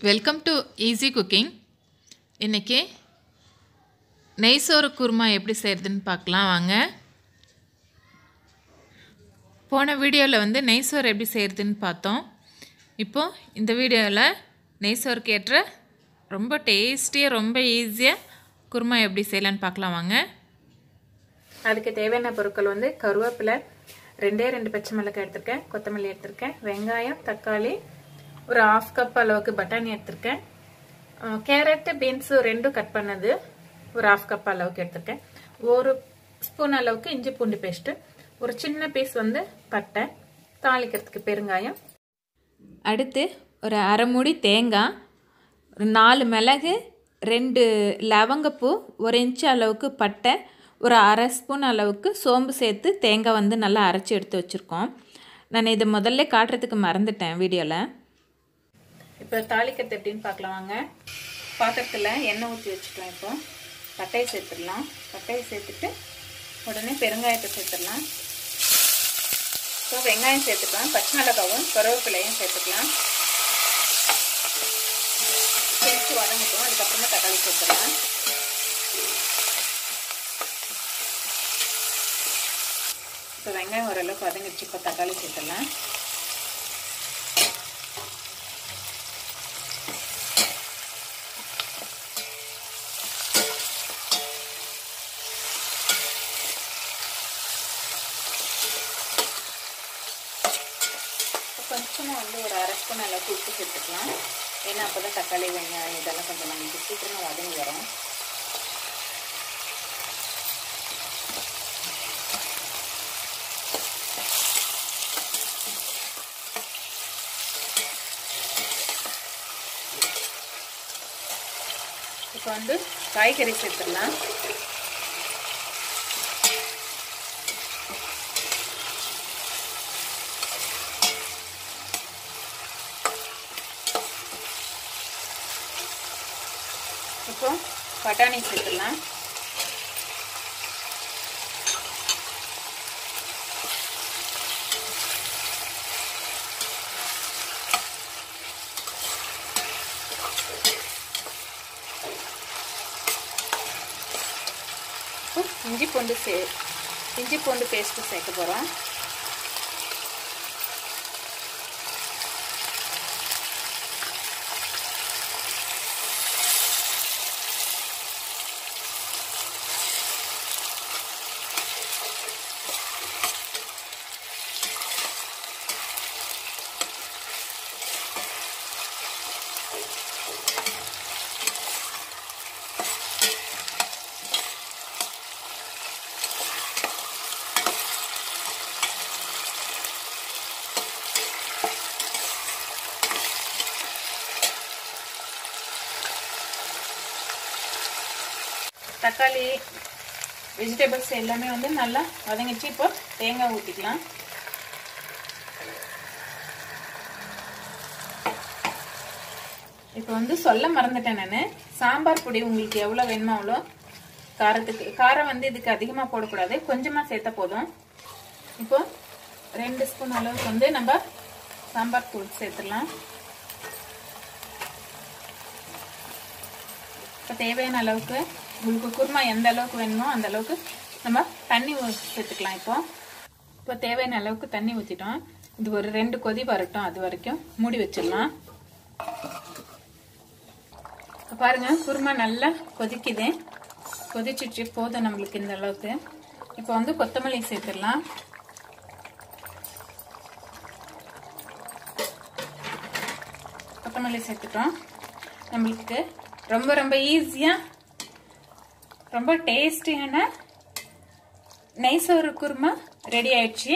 welcome to easy cooking இன்றைக்கி நெய் சோறு குருமா எப்படி செய்கிறதுன்னு பார்க்கலாம் வாங்க போன வீடியோவில் வந்து நெய் சோறு எப்படி செய்கிறதுன்னு பார்த்தோம் இப்போது இந்த வீடியோவில் நெய் சோறுக்கு ஏற்ற ரொம்ப டேஸ்டியாக ரொம்ப ஈஸியாக குருமா எப்படி செய்யலான்னு பார்க்கலாம் வாங்க அதுக்கு தேவையான பொருட்கள் வந்து கருவேப்பிலை ரெண்டே ரெண்டு பச்சை மிளகாய் எடுத்திருக்கேன் கொத்தமல்லி எடுத்திருக்கேன் வெங்காயம் தக்காளி ஒரு ஆஃப் கப் அளவுக்கு பட்டாணி எடுத்திருக்கேன் கேரட்டு பீன்ஸு ரெண்டும் கட் பண்ணது ஒரு ஆஃப் கப் அளவுக்கு எடுத்திருக்கேன் ஒரு ஸ்பூன் அளவுக்கு இஞ்சி பூண்டு பேஸ்ட்டு ஒரு சின்ன பீஸ் வந்து பட்டை தாளிக்கிறதுக்கு பெருங்காயம் அடுத்து ஒரு அரை மூடி தேங்காய் ஒரு நாலு மிளகு ரெண்டு லவங்கப்பூ ஒரு இன்ச்சு அளவுக்கு பட்டை ஒரு அரை ஸ்பூன் அளவுக்கு சோம்பு சேர்த்து தேங்காய் வந்து நல்லா அரைச்சி எடுத்து வச்சுருக்கோம் நான் இதை முதல்ல காட்டுறதுக்கு மறந்துட்டேன் வீடியோவில் இப்போ தாளிக்கிறது எப்படின்னு பார்க்கலாம் வாங்க பாத்திரத்தில் எண்ணெய் ஊற்றி வச்சுட்டோம் இப்போ பட்டையை சேர்த்துடலாம் பட்டையை சேர்த்துட்டு உடனே பெருங்காயத்தை சேர்த்துடலாம் ஸோ வெங்காயம் சேர்த்துக்கலாம் பச்சை மிளகாவும் கருவேப்பிலையும் சேர்த்துக்கலாம் சேர்த்து வதங்கிட்டோம் அதுக்கப்புறமா தக்காளி சேர்த்துடலாம் இப்போ வெங்காயம் ஓரளவுக்கு வதங்கிடுச்சு இப்போ தக்காளி சேர்த்துடலாம் கொஞ்சமாக வந்து ஒரு அரை ஸ்பூன் அளவுக்கு உப்பு சேர்த்துக்கலாம் ஏன்னா அப்போ தான் தக்காளி வெங்காயம் இதெல்லாம் கொஞ்சம் நமக்கு சீக்கிரமாக வதங்கி வரும் இப்போ வந்து காய்கறி சேர்த்துடலாம் இப்போ பட்டாணி சேர்த்துடலாம் இஞ்சி பூண்டு சே இஞ்சி பூண்டு பேஸ்ட்டு சேர்க்க போகிறோம் தக்காளி வெஜிடபிள்ஸ் எல்லாமே வந்து நல்லா வதங்கிச்சு இப்போ தேங்காய் ஊற்றிக்கலாம் இப்போ வந்து சொல்ல மறந்துட்டேன் நான் சாம்பார் பொடி உங்களுக்கு எவ்வளோ வேணுமோ அவ்வளோ காரத்துக்கு காரம் வந்து இதுக்கு அதிகமாக போடக்கூடாது கொஞ்சமாக சேர்த்தா போதும் இப்போ ரெண்டு ஸ்பூன் அளவுக்கு வந்து நம்ம சாம்பார் தூள் சேர்த்துடலாம் இப்போ தேவையான அளவுக்கு உங்களுக்கு குருமா எந்த அளவுக்கு வேணுமோ அந்த அளவுக்கு நம்ம தண்ணி சேர்த்துக்கலாம் இப்போ இப்போ தேவையான அளவுக்கு தண்ணி ஊற்றிட்டோம் இது ஒரு ரெண்டு கொதி வரட்டும் அது வரைக்கும் மூடி வச்சிடலாம் பாருங்க குருமா நல்லா கொதிக்குது கொதிச்சிச்சு போதும் நம்மளுக்கு இந்த அளவுக்கு இப்போ வந்து கொத்தமல்லி சேர்த்துடலாம் கொத்தமல்லி சேர்த்துட்டோம் நம்மளுக்கு ரொம்ப ரொம்ப ஈஸியாக ரொம்ப டேஸ்டியான நெய் சோறு குருமா ரெடி ஆயிடுச்சு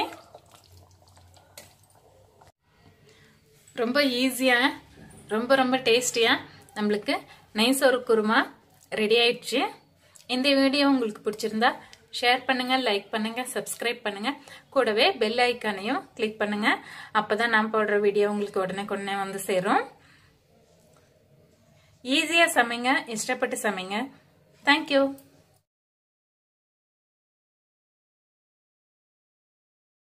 ரொம்ப ஈஸியாக ரொம்ப ரொம்ப டேஸ்டியாக நம்மளுக்கு நெய் சோறு குருமா ரெடி ஆயிடுச்சு இந்த வீடியோ உங்களுக்கு பிடிச்சிருந்தா ஷேர் பண்ணுங்கள் லைக் பண்ணுங்கள் சப்ஸ்கிரைப் பண்ணுங்கள் கூடவே பெல் ஐக்கானையும் கிளிக் பண்ணுங்கள் அப்போ தான் நான் போடுற வீடியோ உங்களுக்கு உடனே உடனே வந்து சேரும் ஈஸியாக சமைங்க இஷ்டப்பட்டு சமைங்க தேங்க்யூ